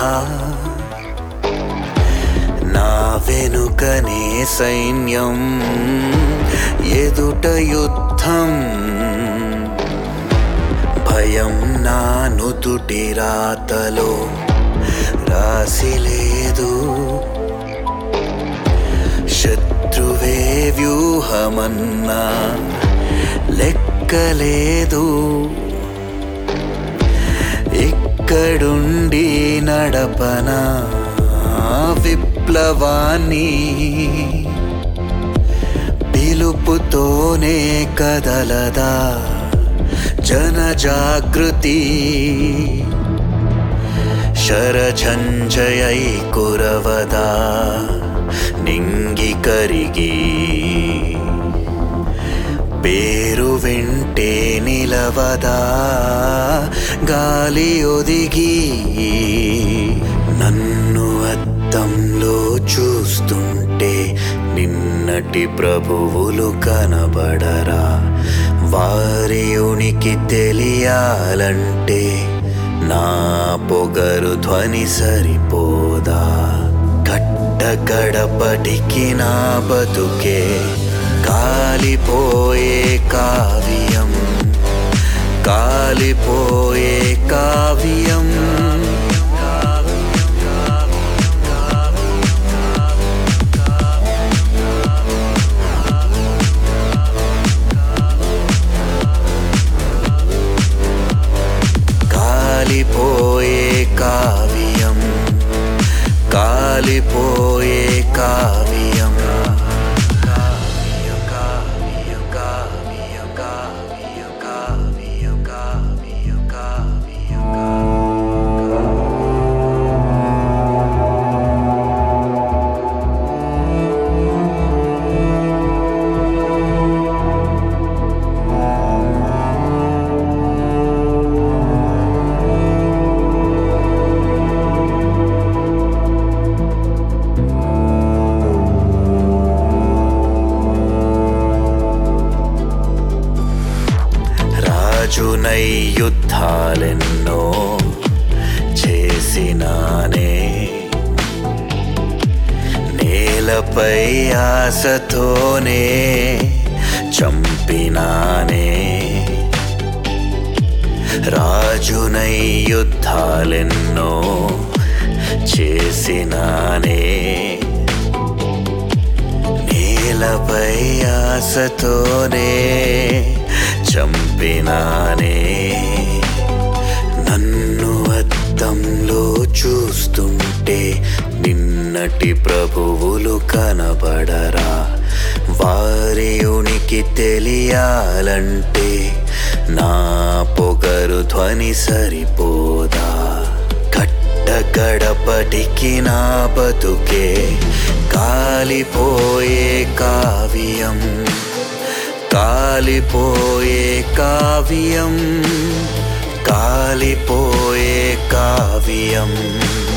నా వెనుకనే సైన్యం ఎదుట యుద్ధం భయం నా నుదుటి రాతలో రాసి లేదు శత్రువే వ్యూహమన్నా లెక్కలేదు ఇక్కడుండి నడపన విప్లవాన్ని పిలుపుతోనే కదలదా జనజాగృతి శరఝంజయై కురవదా నింగి కరిగి పేరు వెంటే నిలవదా గాలి ఒదిగి నన్ను అద్దంలో చూస్తుంటే నిన్నటి ప్రభువులు కనబడరా వారి ఉనికి తెలియాలంటే నా పొగరు ధ్వని సరిపోదా కట్ట గడపటికి నా బతుకే కాలిపోయే కావ్యం కాలిపోయే కావ్యం కాలిపోయే కావ్యం కాలిపోయే కావ్యం కావ్యం కావ్యం కావ్యం కావ్యం కావ్యం కావ్యం కావ్యం రాజునై యుద్ధాలెన్నో చేసినానే నేలపై ఆశతోనే చంపినానే రాజునై యుద్ధాలెన్నో చేసినానే నేలపై ఆశతోనే చంపినానే నన్ను అద్దంలో చూస్తుంటే నిన్నటి ప్రభువులు కనబడరా వారి ఉనికి తెలియాలంటే నా పొగరు ధ్వని సరిపోదా కట్ట గడపటికి నా బతుకే కాలిపోయే కావ్యం కాలిపోయే కావ్యం కాలిపోయే కావ్యం